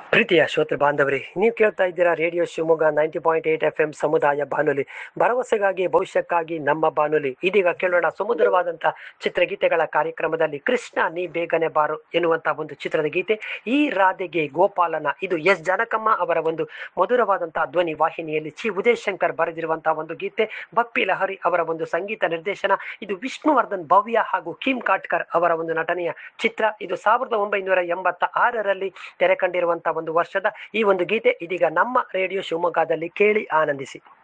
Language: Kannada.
ಪ್ರೀತಿಯ ಶ್ರೋತೃ ಬಾಂಧವರೇ ನೀವು ಕೇಳ್ತಾ ಇದ್ದೀರಾ radio Shivamogga ninety point eight F M ಸಮುದಾಯ ಬಾನುಲಿ ಭರವಸೆಗಾಗಿ ಭವಿಷ್ಯಕ್ಕಾಗಿ ನಮ್ಮ ಬಾನುಲಿ ಇದೀಗ ಕೇಳೋಣ ಸುಮಧುರವಾದಂಥ ಚಿತ್ರಗೀತೆಗಳ ಕಾರ್ಯಕ್ರಮದಲ್ಲಿ ಕೃಷ್ಣ ನೀ ಬೇಗನೆ ಬಾರು ಎನ್ನುವಂಥ ಒಂದು ಚಿತ್ರದ ಗೀತೆ ಈ ರಾಧೆಗೆ ಗೋಪಾಲನ ಇದು ಎಸ್ ಜನಕಮ್ಮ ಅವರ ಒಂದು ಮಧುರವಾದಂತಹ ಧ್ವನಿ ವಾಹಿನಿಯಲ್ಲಿ ಚಿ ಉದಯ್ ಶಂಕರ್ ಬರೆದಿರುವಂತಹ ಒಂದು ಗೀತೆ ಬಪ್ಪಿ ಲಹರಿ ಅವರ ಒಂದು ಸಂಗೀತ ನಿರ್ದೇಶನ ಇದು ವಿಷ್ಣುವರ್ಧನ್ ಭವ್ಯ ಹಾಗೂ ಕಿಮ್ ಕಾಟ್ಕರ್ ಅವರ ಒಂದು ನಟನೆಯ ಚಿತ್ರ ಇದು ಸಾವಿರದ ಒಂಬೈನೂರ ಎಂಬತ್ತ ಆರರಲ್ಲಿ ತೆರೆ ಕಂಡಿರುವಂತಹ ಒಂದು ವರ್ಷದ ಈ ಒಂದು ಗೀತೆ ಇದೀಗ ನಮ್ಮ ರೇಡಿಯೋ ಶಿವಮೊಗ್ಗದಲ್ಲಿ ಕೇಳಿ ಆನಂದಿಸಿ